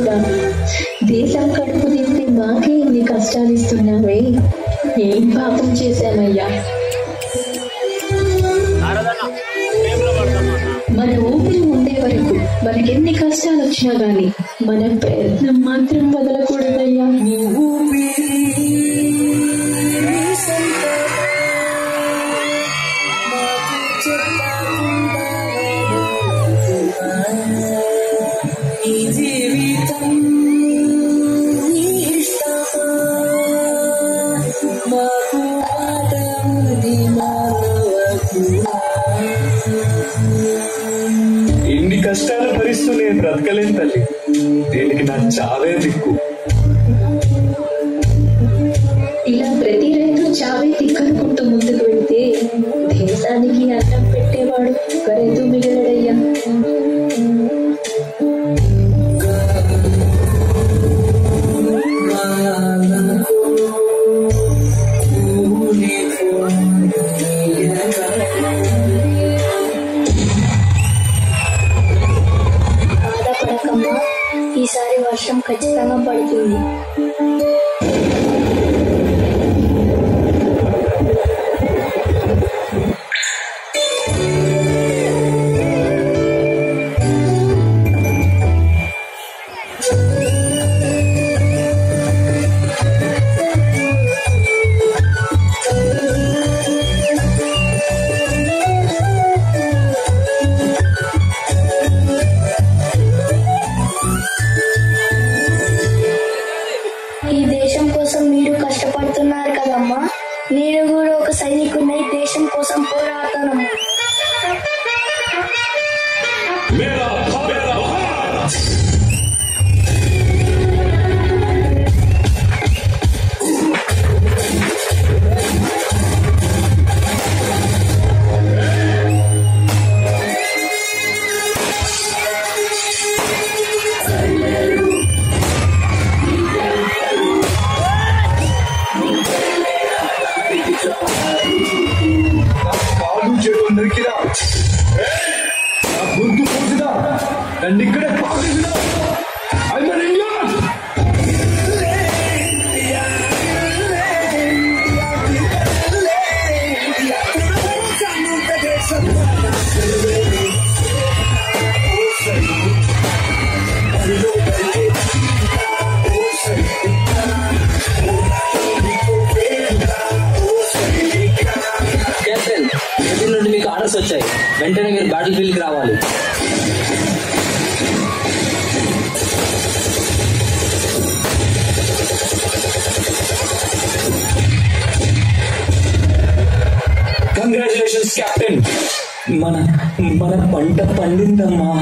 కాదు దేశం కడుపు నింపి మాకే ఇన్ని కష్టాలు ఇస్తున్నావే ఏం పాపం చేశామయ్యా మన ఊపిరి ఉండే వరకు మనకెన్ని కష్టాలు వచ్చినా గాని మన ప్రయత్నం మాత్రం వదలకూడదయ్యా ఇన్ని కష్టాలు భరిస్తూ నేను బ్రతకలేను తల్లి దీనికి నా చావే దిక్కు ఇలా ప్రతి రైతు చావే తిక్కనుకుంటూ ముందుకు వెళ్తే దేశానికి అన్నం పెట్టేవాడు ఒక రైతు మిగలడయ్యా బాధపడకమ్మా ఈసారి వర్షం ఖచ్చితంగా పడుతుంది ఈ దేశం కోసం మీరు కష్టపడుతున్నారు కదమ్మా నేను కూడా ఒక సైనికుడినై దేశం కోసం పోరాడతానమ్మా కాలు చెడు నరికిరా నా గొంతు పూసిదా నన్ను ఇక్కడే పారేసినా I'm an Indian! కెప్టెన్ ఎదురు నుండి మీకు ఆర్డర్స్ వచ్చాయి వెంటనే మీరు బ్యాటిల్ ఫీల్డ్కి రావాలి కంగ్రాచులేషన్స్ కెప్టెన్ మన మన పంట పండిందమ్మా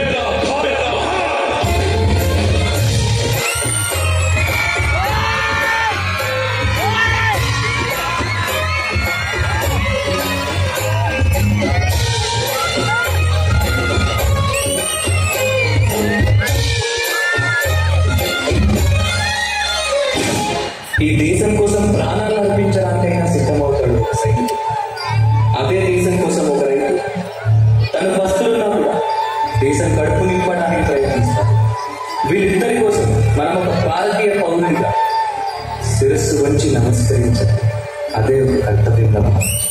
ఈ దేశం కోసం ప్రాణాలు అర్పించడానికైనా సిద్ధమవుతాడు ఒక సైనికుడు అదే దేశం కోసం ఒక రైతు తన పస్తులున్నా కూడా దేశం కడుపు నింపడానికి ప్రయత్నిస్తాడు వీళ్ళిద్దరి కోసం మనం ఒక భారతీయ పౌరునిగా శిరస్సు వంచి నమస్కరించాలి అదే ఒక కర్తవ్యం